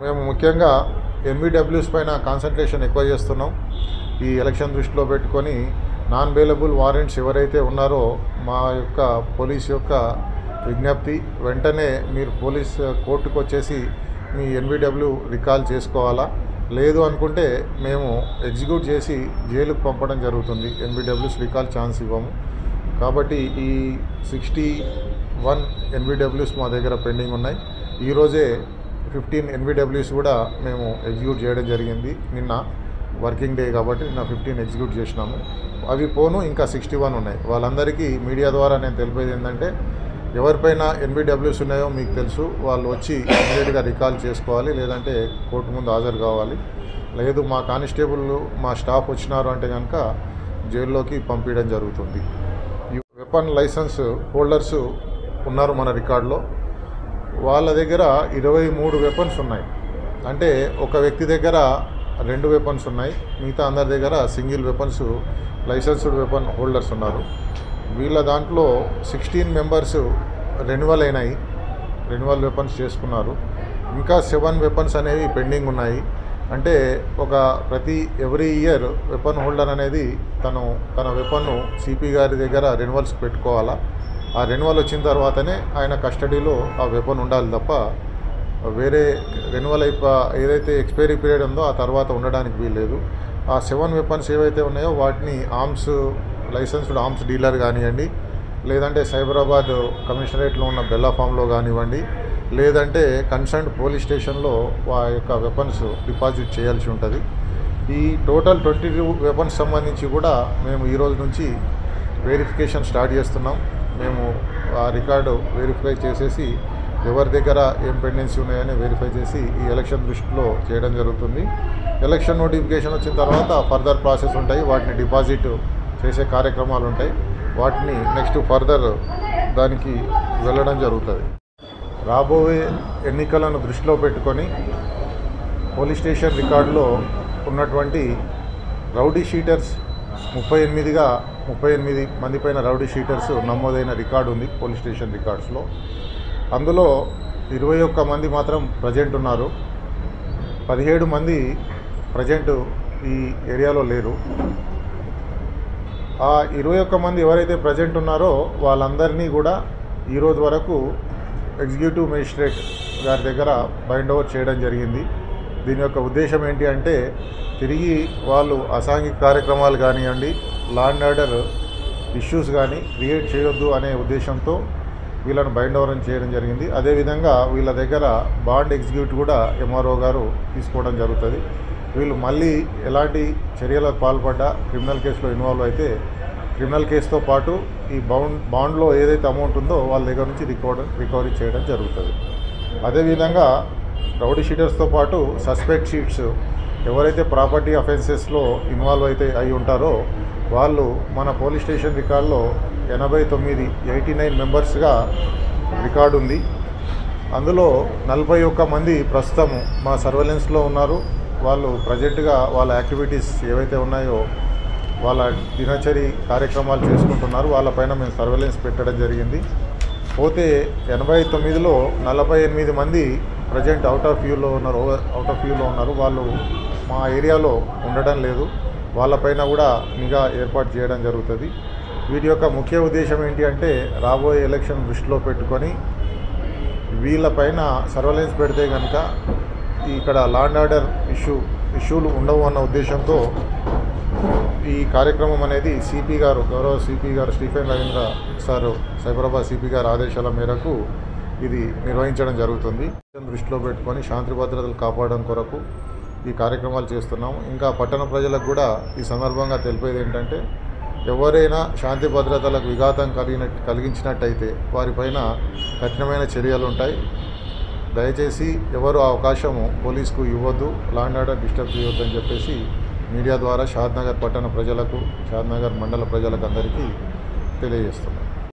మేము ముఖ్యంగా ఎంబీడబ్ల్యూస్ పైన కాన్సన్ట్రేషన్ ఎక్కువ చేస్తున్నాం ఈ ఎలక్షన్ దృష్టిలో పెట్టుకొని నాన్ బెయిలబుల్ వారెంట్స్ ఎవరైతే ఉన్నారో మా యొక్క పోలీస్ యొక్క విజ్ఞప్తి వెంటనే మీరు పోలీస్ కోర్టుకు వచ్చేసి మీ ఎన్బిడబ్ల్యూ రికాల్ చేసుకోవాలా లేదు అనుకుంటే మేము ఎగ్జిక్యూట్ చేసి జైలుకు పంపడం జరుగుతుంది ఎన్బిడబ్ల్యూస్ రికాల్ ఛాన్స్ ఇవ్వము కాబట్టి ఈ సిక్స్టీ వన్ ఎన్బిడబ్ల్యూస్ మా దగ్గర పెండింగ్ ఉన్నాయి ఈరోజే ఫిఫ్టీన్ ఎన్బిడబ్ల్యూస్ కూడా మేము ఎగ్జిక్యూట్ చేయడం జరిగింది నిన్న వర్కింగ్ డే కాబట్టి నిన్న ఫిఫ్టీన్ ఎగ్జిక్యూట్ చేసినాము అవి పోను ఇంకా సిక్స్టీ వన్ ఉన్నాయి వాళ్ళందరికీ మీడియా ద్వారా నేను తెలిపేది ఏంటంటే ఎవరిపైన ఎన్బిడబ్ల్యూస్ ఉన్నాయో మీకు తెలుసు వాళ్ళు వచ్చి ఇమీడియట్గా రికాల్ చేసుకోవాలి లేదంటే కోర్టు ముందు హాజరు కావాలి లేదు మా కానిస్టేబుల్ మా స్టాఫ్ వచ్చినారు అంటే కనుక జైల్లోకి పంపించడం జరుగుతుంది ఈ వెపన్ లైసెన్స్ హోల్డర్స్ ఉన్నారు మన రికార్డులో వాళ్ళ దగ్గర ఇరవై మూడు వెపన్స్ ఉన్నాయి అంటే ఒక వ్యక్తి దగ్గర రెండు వెపన్స్ ఉన్నాయి మిగతా అందరి దగ్గర single weapons licensed weapon holders ఉన్నారు వీళ్ళ దాంట్లో సిక్స్టీన్ మెంబర్స్ రెన్యువల్ అయినాయి రెన్యువల్ వెపన్స్ చేసుకున్నారు ఇంకా సెవెన్ వెపన్స్ అనేవి పెండింగ్ ఉన్నాయి అంటే ఒక ప్రతి ఎవ్రీ ఇయర్ వెపన్ హోల్డర్ అనేది తను తన వెపన్ను సిపి గారి దగ్గర రెన్యువల్స్ పెట్టుకోవాలా ఆ రెన్యువల్ వచ్చిన తర్వాతనే ఆయన కస్టడీలో ఆ వెపన్ ఉండాలి తప్ప వేరే రెన్యువల్ అయిపో ఏదైతే ఎక్స్పైరీ పీరియడ్ ఉందో ఆ తర్వాత ఉండడానికి వీల్లేదు ఆ సెవెన్ వెపన్స్ ఏవైతే ఉన్నాయో వాటిని ఆర్మ్స్ లైసెన్స్డ్ ఆర్మ్స్ డీలర్ కానివ్వండి లేదంటే సైబరాబాద్ కమిషనరేట్లో ఉన్న బెల్లా ఫామ్లో కానివ్వండి లేదంటే కన్సర్న్ పోలీస్ స్టేషన్లో ఆ యొక్క వెపన్స్ డిపాజిట్ చేయాల్సి ఉంటుంది ఈ టోటల్ ట్వంటీ టూ వెపన్స్ సంబంధించి కూడా మేము ఈ రోజు నుంచి వెరిఫికేషన్ స్టార్ట్ చేస్తున్నాం మేము ఆ రికార్డు వెరిఫై చేసేసి ఎవరి దగ్గర ఏం పెండెన్సీ ఉన్నాయని వెరిఫై చేసి ఈ ఎలక్షన్ దృష్టిలో చేయడం జరుగుతుంది ఎలక్షన్ నోటిఫికేషన్ వచ్చిన తర్వాత ఫర్దర్ ప్రాసెస్ ఉంటాయి వాటిని డిపాజిట్ చేసే కార్యక్రమాలు ఉంటాయి వాటిని నెక్స్ట్ ఫర్దర్ దానికి వెళ్ళడం జరుగుతుంది రాబోయే ఎన్నికలను దృష్టిలో పెట్టుకొని పోలీస్ స్టేషన్ రికార్డులో ఉన్నటువంటి రౌడీ షీటర్స్ ముప్పై ఎనిమిదిగా ముప్పై ఎనిమిది మంది పైన రౌడీ షీటర్స్ నమోదైన రికార్డు ఉంది పోలీస్ స్టేషన్ రికార్డ్స్లో అందులో ఇరవై ఒక్క మంది మాత్రం ప్రజెంట్ ఉన్నారు పదిహేడు మంది ప్రజెంట్ ఈ ఏరియాలో లేరు ఆ ఇరవై ఒక్క మంది ఎవరైతే ప్రజెంట్ ఉన్నారో వాళ్ళందరినీ కూడా ఈరోజు వరకు ఎగ్జిక్యూటివ్ మేజిస్ట్రేట్ గారి దగ్గర బైండ్ ఓవర్ చేయడం జరిగింది దీని యొక్క ఉద్దేశం ఏంటి అంటే తిరిగి వాళ్ళు అసాంఘిక కార్యక్రమాలు కానివ్వండి లా అండ్ ఆర్డర్ ఇష్యూస్ కానీ క్రియేట్ చేయొద్దు అనే ఉద్దేశంతో వీళ్ళను బైండ్ ఓవర్ చేయడం జరిగింది అదేవిధంగా వీళ్ళ దగ్గర బాండ్ ఎగ్జిక్యూట్ కూడా ఎంఆర్ఓ గారు తీసుకోవడం జరుగుతుంది వీళ్ళు మళ్ళీ ఎలాంటి చర్యలకు పాల్పడ్డా క్రిమినల్ కేసులో ఇన్వాల్వ్ అయితే క్రిమినల్ కేసుతో పాటు ఈ బౌండ్ బాండ్లో ఏదైతే అమౌంట్ ఉందో వాళ్ళ దగ్గర నుంచి రికవర్ రికవరీ చేయడం జరుగుతుంది అదేవిధంగా రౌడీ షీటర్స్తో పాటు సస్పెక్ట్ షీట్స్ ఎవరైతే ప్రాపర్టీ అఫెన్సెస్లో ఇన్వాల్వ్ అయితే అయి ఉంటారో వాళ్ళు మన పోలీస్ స్టేషన్ రికార్డులో ఎనభై తొమ్మిది ఎయిటీ నైన్ మెంబర్స్గా రికార్డు ఉంది అందులో నలభై ఒక్క మంది ప్రస్తుతం మా సర్వేలెన్స్లో ఉన్నారు వాళ్ళు ప్రజెంట్గా వాళ్ళ యాక్టివిటీస్ ఏవైతే ఉన్నాయో వాళ్ళ దినచరి కార్యక్రమాలు చేసుకుంటున్నారు వాళ్ళపైన మేము సర్వేలెన్స్ పెట్టడం జరిగింది పోతే ఎనభై తొమ్మిదిలో నలభై ఎనిమిది మంది ప్రజెంట్ అవుట్ ఆఫ్ వ్యూలో ఉన్నారు అవుట్ ఆఫ్ వ్యూలో ఉన్నారు వాళ్ళు మా ఏరియాలో ఉండడం లేదు వాళ్ళపైన కూడా నిఘా ఏర్పాటు చేయడం జరుగుతుంది వీటి యొక్క ముఖ్య ఉద్దేశం ఏంటి అంటే రాబోయే ఎలక్షన్ దృష్టిలో పెట్టుకొని వీళ్ళపైన సర్వలెన్స్ పెడితే కనుక ఇక్కడ లాండ్ ఆర్డర్ ఇష్యూ ఇష్యూలు ఉండవు అన్న ఉద్దేశంతో ఈ కార్యక్రమం అనేది సిపి గారు గౌరవ సిపి గారు Stephen Ravindra sir Cyberabad CP గారి ఆదేశాల మేరకు ఇది నిర్వహించడం జరుగుతుంది దృష్టిలో పెట్టుకొని శాంతి భద్రతలు కాపాడడం కొరకు ఈ కార్యక్రమాలు చేస్తున్నాం ఇంకా పట్టణ ప్రజలకు కూడా ఈ సందర్భంగా తెలిపేది ఏంటంటే ఎవరైనా శాంతి భద్రతలకు విఘాతం కలిగిన కలిగించినట్టయితే వారిపైన కఠినమైన చర్యలు ఉంటాయి దయచేసి ఎవరు ఆ అవకాశము పోలీసుకు ఇవ్వద్దు లాండ్ ఆర్డర్ డిస్టర్బ్ చేయొద్దు అని చెప్పేసి మీడియా ద్వారా షాద్నగర్ పట్టణ ప్రజలకు షాద్నగర్ మండల ప్రజలకు అందరికీ తెలియజేస్తున్నాం